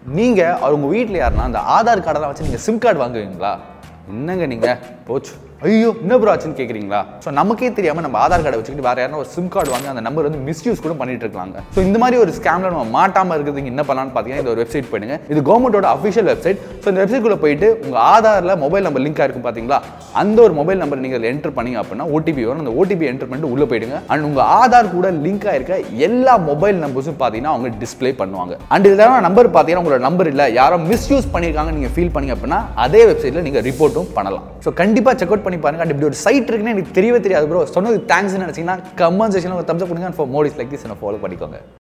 நீங்கள் அவங்க வீட்டில் யாருன்னா அந்த ஆதார் கார்டெல்லாம் வச்சு நீங்கள் சிம் கார்டு வாங்குவீங்களா என்னங்க நீங்கள் போச்சு ஐயோ என்ன ப்ரோ ஆச்சுன்னு கேட்குறீங்களா ஸோ நமக்கே தெரியாமல் நம்ம ஆதார் கார்டை வச்சுக்கிட்டு வேறு யாரும் ஒரு சிம் கார்டு வாங்கி அந்த நம்பர் வந்து மிஸ்யூஸ் கூட பண்ணிட்டு இருக்காங்க ஸோ இந்த மாதிரி ஒரு ஸ்கேமில் நம்ம மாட்டாமல் இருக்கிறதுக்கு என்ன பண்ணலாம்னு பார்த்தீங்கன்னா இந்த ஒரு வெப்சைட் போயிடுங்க இது கவர்மெண்ட்டோட அஃபிஷியல் வெப்சைட் ஸோ இந்த வெப்சைட்குள்ளே போயிட்டு உங்கள் ஆதாரில் மொபைல் நம்பர் லிங்க் ஆயிருக்கும் பார்த்தீங்களா அந்த ஒரு மொபைல் நம்பர் நீங்கள் என்டர் பண்ணீங்க அப்படின்னா ஓடிபி வரும் அந்த ஓடிபி என்டர் பண்ணிட்டு உள்ளே போயிடுங்க அண்ட் உங்கள் ஆதார் கூட லிங்க் ஆயிருக்க எல்லா மொபைல் நம்பர்ஸும் பார்த்தீங்கன்னா அவங்க டிஸ்ப்ளே பண்ணுவாங்க அண்ட் இதில் நம்பர் பார்த்தீங்கன்னா உங்களோட நம்பர் இல்லை யாரோ மிஸ்யூஸ் பண்ணியிருக்காங்க நீங்கள் ஃபீல் பண்ணீங்க அப்படின்னா அதே வெப்சைட்டில் நீங்கள் ரிப்போர்ட்டும் பண்ணலாம் ஸோ கண்டிப்பாக செக் அவுட் பண்ணி பாருங்க அண்ட் இப்படி ஒரு சைட் இருக்குன்னு எனக்கு தெரியவே தெரியாது ப்ரோ சொன்னது தேங்க்ஸ்னு நினச்சிங்கன்னா கமெண்ட் செக்ஷனில் ஒரு தம்ஸ் கொடுங்க ஃபார் மோடிஸ் லைக் திஸ் ஃபாலோ பண்ணிக்கோங்க